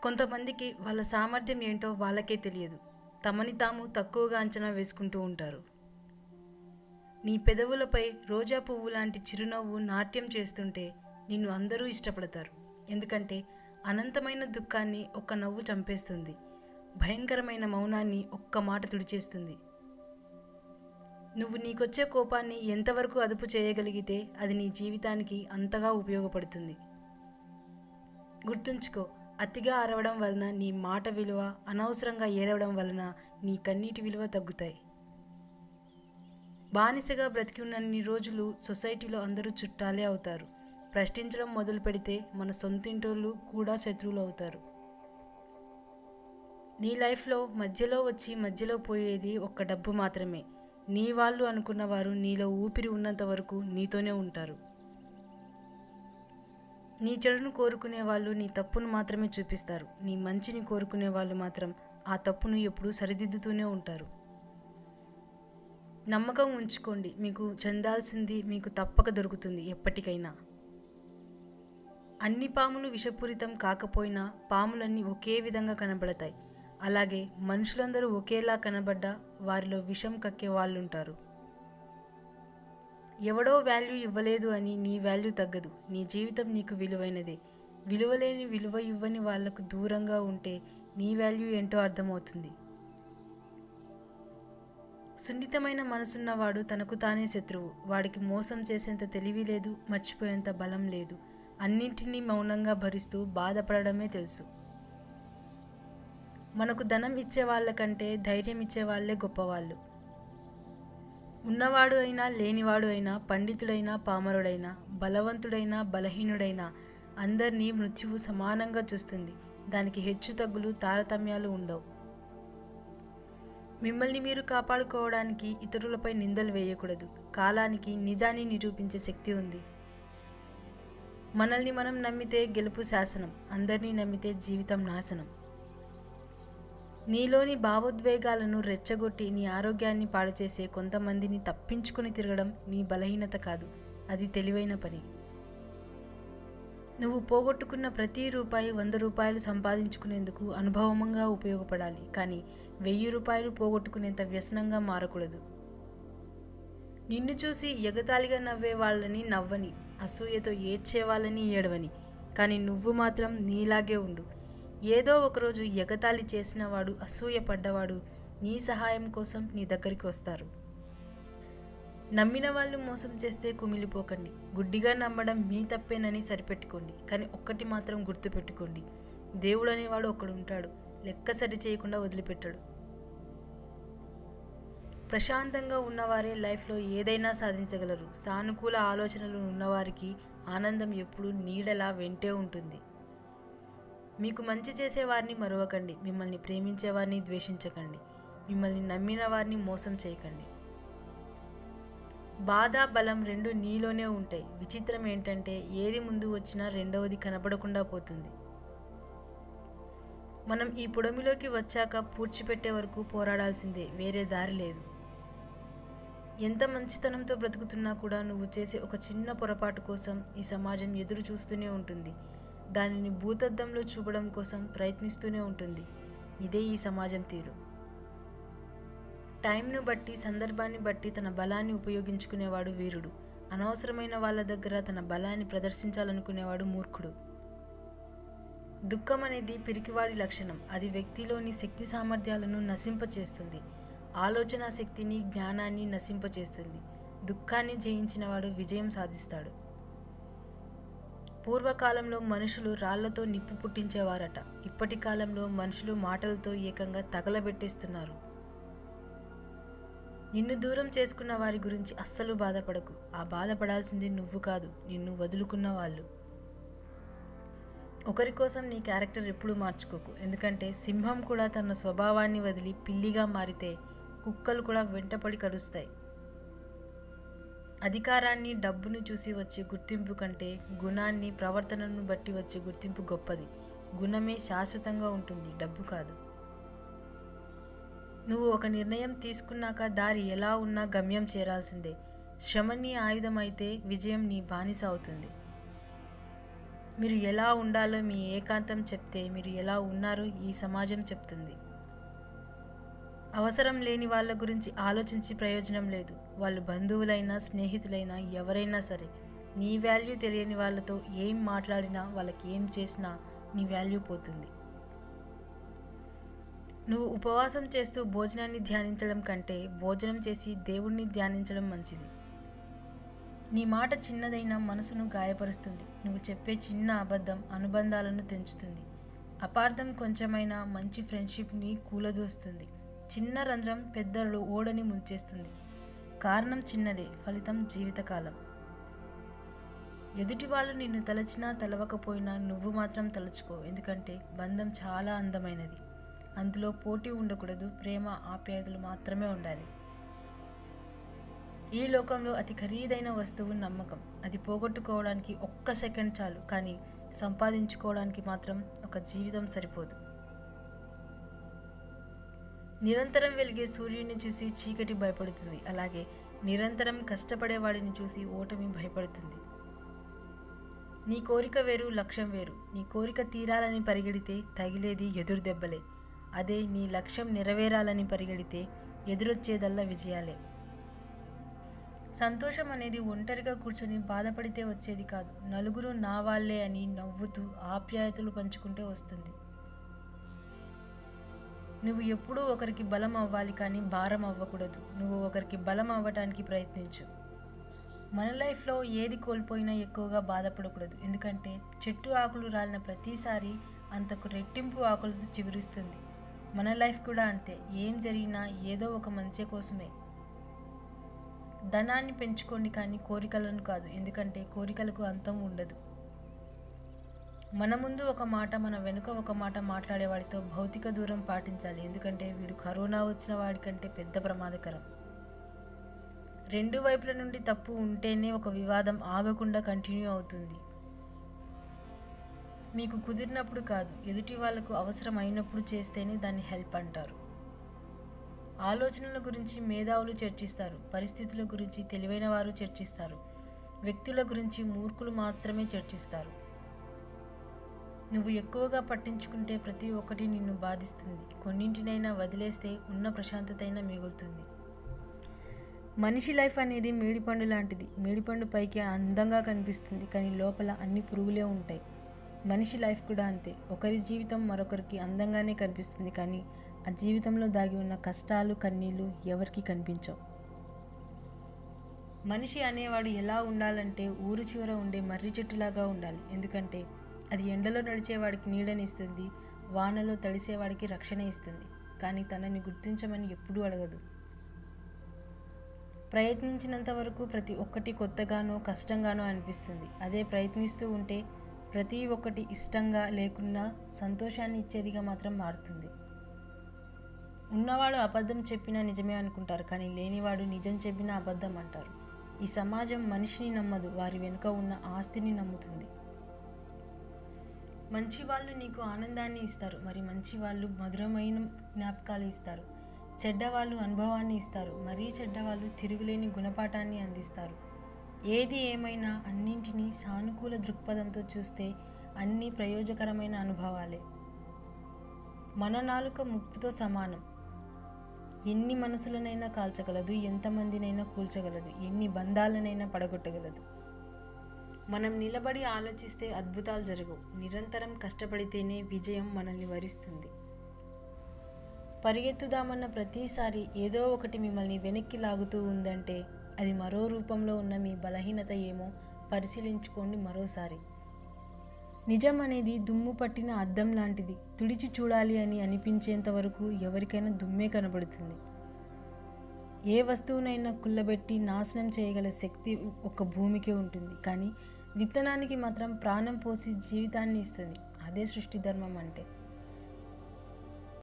కొంతమందికి వాళ్ళ సామర్థ్యం ఏంటో వాళ్ళకే తెలియదు తమని తాము తక్కువగా అంచనా వేసుకుంటూ ఉంటారు నీ పెదవులపై రోజా పువ్వు లాంటి చిరునవ్వు నాట్యం చేస్తుంటే నిన్ను అందరూ ఇష్టపడతారు ఎందుకంటే అనంతమైన దుఃఖాన్ని ఒక్క నవ్వు చంపేస్తుంది భయంకరమైన మౌనాన్ని ఒక్క మాట తుడిచేస్తుంది నువ్వు నీకొచ్చే కోపాన్ని ఎంతవరకు అదుపు చేయగలిగితే అది నీ జీవితానికి అంతగా ఉపయోగపడుతుంది గుర్తుంచుకో అతిగా అరవడం వలన నీ మాట విలువ అనవసరంగా ఏడవడం వలన నీ కన్నీటి విలువ తగ్గుతాయి బానిసగా బ్రతికి ఉన్నన్ని రోజులు సొసైటీలో అందరూ చుట్టాలే అవుతారు ప్రశ్నించడం మొదలు పెడితే మన సొంతింటోళ్ళు కూడా శత్రువులు అవుతారు నీ లైఫ్లో మధ్యలో వచ్చి మధ్యలో పోయేది ఒక్క డబ్బు మాత్రమే నీ వాళ్ళు అనుకున్న వారు నీలో ఊపిరి ఉన్నంత వరకు నీతోనే ఉంటారు నీ చెడును కోరుకునే వాళ్ళు నీ తప్పును మాత్రమే చూపిస్తారు నీ మంచిని కోరుకునే వాళ్ళు మాత్రం ఆ తప్పును ఎప్పుడూ సరిదిద్దుతూనే ఉంటారు నమ్మకం ఉంచుకోండి మీకు చెందాల్సింది మీకు తప్పక దొరుకుతుంది ఎప్పటికైనా అన్ని పాములు విషపూరితం కాకపోయినా పాములన్నీ ఒకే విధంగా కనబడతాయి అలాగే మనుషులందరూ ఒకేలా కనబడ్డా వారిలో విషం కక్కే వాళ్ళుంటారు ఎవడో వాల్యూ ఇవ్వలేదు అని నీ వాల్యూ తగ్గదు నీ జీవితం నీకు విలువైనదే విలువలేని విలువ ఇవ్వని వాళ్లకు దూరంగా ఉంటే నీ వాల్యూ ఏంటో అర్థమవుతుంది సున్నితమైన మనసున్నవాడు తనకు తానే శత్రువు వాడికి మోసం చేసేంత తెలివి లేదు మర్చిపోయేంత బలం లేదు అన్నింటినీ మౌనంగా భరిస్తూ బాధపడడమే తెలుసు మనకు ధనం ఇచ్చే వాళ్ళకంటే ధైర్యం ఇచ్చే వాళ్ళే గొప్పవాళ్ళు ఉన్నవాడు అయినా లేనివాడు అయినా పండితుడైనా పామరుడైనా బలవంతుడైనా బలహీనుడైనా అందరినీ మృత్యువు సమానంగా చూస్తుంది దానికి హెచ్చు తగ్గులు తారతమ్యాలు ఉండవు మిమ్మల్ని మీరు కాపాడుకోవడానికి ఇతరులపై నిందలు వేయకూడదు కాలానికి నిజాన్ని నిరూపించే శక్తి ఉంది మనల్ని మనం నమ్మితే గెలుపు శాసనం అందరినీ నమ్మితే జీవితం నాశనం నీలోని భావోద్వేగాలను రెచ్చగొట్టి నీ ఆరోగ్యాన్ని పాడు చేసే కొంతమందిని తప్పించుకొని తిరగడం నీ బలహీనత కాదు అది తెలివైన పని నువ్వు పోగొట్టుకున్న ప్రతి రూపాయి వంద రూపాయలు సంపాదించుకునేందుకు అనుభవంగా ఉపయోగపడాలి కానీ వెయ్యి రూపాయలు పోగొట్టుకునేంత వ్యసనంగా మారకూడదు నిన్ను చూసి ఎగతాళిగా నవ్వే వాళ్ళని నవ్వని అసూయతో ఏడ్చే వాళ్ళని ఏడవని కానీ నువ్వు మాత్రం నీలాగే ఉండు ఏదో ఒకరోజు ఎగతాళి చేసిన వాడు అసూయ పడ్డవాడు నీ సహాయం కోసం నీ దగ్గరికి వస్తారు నమ్మిన వాళ్ళు మోసం చేస్తే కుమిలిపోకండి గుడ్డిగా నమ్మడం మీ తప్పేనని సరిపెట్టుకోండి కానీ ఒక్కటి మాత్రం గుర్తుపెట్టుకోండి దేవుడు అనేవాడు ఒకడు ఉంటాడు లెక్క సరి చేయకుండా వదిలిపెట్టాడు ప్రశాంతంగా ఉన్నవారే లైఫ్లో ఏదైనా సాధించగలరు సానుకూల ఆలోచనలు ఉన్నవారికి ఆనందం ఎప్పుడూ నీడలా వెంటే ఉంటుంది మీకు మంచి చేసేవారిని మరవకండి మిమ్మల్ని ప్రేమించేవారిని ద్వేషించకండి మిమ్మల్ని నమ్మిన వారిని మోసం చేయకండి బాధ బలం రెండు నీలోనే ఉంటాయి విచిత్రం ఏంటంటే ఏది ముందు వచ్చినా రెండవది కనపడకుండా పోతుంది మనం ఈ పుడమిలోకి వచ్చాక పూడ్చిపెట్టే వరకు పోరాడాల్సిందే వేరే దారి లేదు ఎంత మంచితనంతో బ్రతుకుతున్నా కూడా నువ్వు చేసే ఒక చిన్న పొరపాటు కోసం ఈ సమాజం ఎదురు చూస్తూనే ఉంటుంది దానిని భూతద్దంలో చూపడం కోసం ప్రయత్నిస్తూనే ఉంటుంది ఇదే ఈ సమాజం తీరు టైంను బట్టి సందర్భాన్ని బట్టి తన బలాన్ని ఉపయోగించుకునేవాడు వీరుడు అనవసరమైన వాళ్ళ దగ్గర తన బలాన్ని ప్రదర్శించాలనుకునేవాడు మూర్ఖుడు దుఃఖం అనేది పిరికివాడి లక్షణం అది వ్యక్తిలోని శక్తి సామర్థ్యాలను నశింపచేస్తుంది ఆలోచన శక్తిని జ్ఞానాన్ని నశింపచేస్తుంది దుఃఖాన్ని జయించినవాడు విజయం సాధిస్తాడు పూర్వకాలంలో మనుషులు రాళ్లతో నిప్పు పుట్టించేవారట ఇప్పటి కాలంలో మనుషులు మాటలతో ఏకంగా తగలబెట్టేస్తున్నారు నిన్ను దూరం చేసుకున్న వారి గురించి అస్సలు బాధపడకు ఆ బాధపడాల్సింది నువ్వు కాదు నిన్ను వదులుకున్న వాళ్ళు ఒకరి కోసం నీ క్యారెక్టర్ ఎప్పుడూ మార్చుకోకు ఎందుకంటే సింహం కూడా తన స్వభావాన్ని వదిలి పిల్లిగా మారితే కుక్కలు కూడా వెంటపడి కరుస్తాయి అధికారాన్ని డబ్బును చూసి వచ్చే గుర్తింపు కంటే గుణాన్ని ప్రవర్తనను బట్టి వచ్చే గుర్తింపు గొప్పది గుణమే శాశ్వతంగా ఉంటుంది డబ్బు కాదు నువ్వు ఒక నిర్ణయం తీసుకున్నాక దారి ఎలా ఉన్నా గమ్యం చేరాల్సిందే శ్రమ నీ ఆయుధమైతే విజయం నీ బానిస అవుతుంది మీరు ఎలా ఉండాలో మీ ఏకాంతం చెప్తే మీరు ఎలా ఉన్నారో ఈ సమాజం చెప్తుంది అవసరం లేని వాళ్ళ గురించి ఆలోచించి ప్రయోజనం లేదు వాళ్ళు బంధువులైనా స్నేహితులైనా ఎవరైనా సరే నీ వాల్యూ తెలియని వాళ్ళతో ఏం మాట్లాడినా వాళ్ళకి ఏం చేసినా నీ వాల్యూ పోతుంది నువ్వు ఉపవాసం చేస్తూ భోజనాన్ని ధ్యానించడం కంటే భోజనం చేసి దేవుణ్ణి ధ్యానించడం మంచిది నీ మాట చిన్నదైనా మనసును గాయపరుస్తుంది నువ్వు చెప్పే చిన్న అబద్ధం అనుబంధాలను తెంచుతుంది అపార్థం కొంచెమైనా మంచి ఫ్రెండ్షిప్ని కూలదోస్తుంది చిన్న రంధ్రం పెద్ద ఓడని ముంచేస్తుంది కారణం చిన్నదే ఫలితం జీవితకాలం ఎదుటి వాళ్ళు నిన్ను తలచినా తలవకపోయినా నువ్వు మాత్రం తలుచుకో ఎందుకంటే బంధం చాలా అందమైనది అందులో పోటీ ఉండకూడదు ప్రేమ ఆప్యాయతలు మాత్రమే ఉండాలి ఈ లోకంలో అతి ఖరీదైన వస్తువు నమ్మకం అది పోగొట్టుకోవడానికి ఒక్క సెకండ్ చాలు కానీ సంపాదించుకోవడానికి మాత్రం ఒక జీవితం సరిపోదు నిరంతరం వెలిగే సూర్యుడిని చూసి చీకటి భయపడుతుంది అలాగే నిరంతరం కష్టపడేవాడిని చూసి ఓటమి భయపడుతుంది నీ కోరిక వేరు లక్ష్యం వేరు నీ కోరిక తీరాలని పరిగెడితే తగిలేది ఎదురు దెబ్బలే అదే నీ లక్ష్యం నెరవేరాలని పరిగెడితే ఎదురొచ్చేదల్లా విజయాలే సంతోషం అనేది ఒంటరిగా కూర్చొని బాధపడితే వచ్చేది కాదు నలుగురు నా వాళ్ళే అని నవ్వుతూ ఆప్యాయతలు పంచుకుంటే వస్తుంది నువ్వు ఎప్పుడూ ఒకరికి బలం అవ్వాలి కానీ భారం అవ్వకూడదు నువ్వు ఒకరికి బలం అవ్వటానికి ప్రయత్నించు మన లైఫ్లో ఏది కోల్పోయినా ఎక్కువగా బాధపడకూడదు ఎందుకంటే చెట్టు ఆకులు రాలిన ప్రతిసారి అంతకు రెట్టింపు ఆకులతో చిగురిస్తుంది మన లైఫ్ కూడా అంతే ఏం జరిగినా ఏదో ఒక మంచి కోసమే ధనాన్ని పెంచుకోండి కానీ కోరికలను కాదు ఎందుకంటే కోరికలకు అంతం ఉండదు మన ముందు ఒక మాట మన వెనుక ఒక మాట మాట్లాడేవాడితో భౌతిక దూరం పాటించాలి ఎందుకంటే వీడు కరోనా వచ్చిన వాడికంటే పెద్ద ప్రమాదకరం రెండు వైపుల నుండి తప్పు ఉంటేనే ఒక వివాదం ఆగకుండా కంటిన్యూ అవుతుంది మీకు కుదిరినప్పుడు కాదు ఎదుటి వాళ్లకు అవసరం అయినప్పుడు చేస్తేనే దాన్ని హెల్ప్ అంటారు ఆలోచనల గురించి మేధావులు చర్చిస్తారు పరిస్థితుల గురించి తెలివైన వారు చర్చిస్తారు వ్యక్తుల గురించి మూర్ఖులు మాత్రమే చర్చిస్తారు నువ్వు ఎక్కువగా పట్టించుకుంటే ప్రతి ఒక్కటి నిన్ను బాధిస్తుంది కొన్నింటినైనా వదిలేస్తే ఉన్న ప్రశాంతతైనా మిగులుతుంది మనిషి లైఫ్ అనేది మేడిపండు లాంటిది మేడిపండు పైకి అందంగా కనిపిస్తుంది కానీ లోపల అన్ని పురుగులే ఉంటాయి మనిషి లైఫ్ కూడా అంతే ఒకరి జీవితం మరొకరికి అందంగానే కనిపిస్తుంది కానీ ఆ జీవితంలో దాగి ఉన్న కష్టాలు కన్నీళ్ళు ఎవరికి కనిపించవు మనిషి అనేవాడు ఎలా ఉండాలంటే ఊరు చివర ఉండే మర్రి చెట్టులాగా ఉండాలి ఎందుకంటే అది ఎండలో నడిచేవాడికి నీడనిస్తుంది వానలో తడిసేవాడికి రక్షణ ఇస్తుంది కానీ తనని గుర్తించమని ఎప్పుడూ అడగదు ప్రయత్నించినంత వరకు ప్రతి ఒక్కటి కొత్తగానో కష్టంగానో అనిపిస్తుంది అదే ప్రయత్నిస్తూ ఉంటే ప్రతి ఒక్కటి ఇష్టంగా లేకున్నా సంతోషాన్ని ఇచ్చేదిగా మాత్రం మారుతుంది ఉన్నవాడు అబద్ధం చెప్పినా నిజమే అనుకుంటారు కానీ లేనివాడు నిజం చెప్పినా అబద్ధం అంటారు ఈ సమాజం మనిషిని నమ్మదు వారి వెనుక ఉన్న ఆస్తిని నమ్ముతుంది మంచి వాళ్ళు నీకు ఆనందాన్ని ఇస్తారు మరి మంచి వాళ్ళు మధురమైన జ్ఞాపకాలు ఇస్తారు చెడ్డవాళ్ళు అనుభవాన్ని ఇస్తారు మరీ చెడ్డవాళ్ళు తిరుగులేని గుణపాఠాన్ని అందిస్తారు ఏది ఏమైనా అన్నింటినీ సానుకూల దృక్పథంతో చూస్తే అన్ని ప్రయోజకరమైన అనుభవాలే మన నాలుక ముప్పుతో సమానం ఎన్ని మనసులనైనా కాల్చగలదు ఎంతమందినైనా కూల్చగలదు ఎన్ని బంధాలనైనా పడగొట్టగలదు మనం నిలబడి ఆలోచిస్తే అద్భుతాలు జరగవు నిరంతరం కష్టపడితేనే విజయం మనల్ని వరిస్తుంది పరిగెత్తుదామన్న ప్రతిసారి ఏదో ఒకటి మిమ్మల్ని వెనక్కి లాగుతూ ఉందంటే అది మరో రూపంలో ఉన్న మీ బలహీనత ఏమో పరిశీలించుకోండి మరోసారి నిజం అనేది దుమ్ము పట్టిన అద్దం లాంటిది తుడిచి చూడాలి అని అనిపించేంత వరకు ఎవరికైనా దుమ్మే కనబడుతుంది ఏ వస్తువునైనా కుల్లబెట్టి నాశనం చేయగల శక్తి ఒక భూమికే ఉంటుంది కానీ విత్తనానికి మాత్రం ప్రాణం పోసి జీవితాన్ని ఇస్తుంది అదే సృష్టి ధర్మం అంటే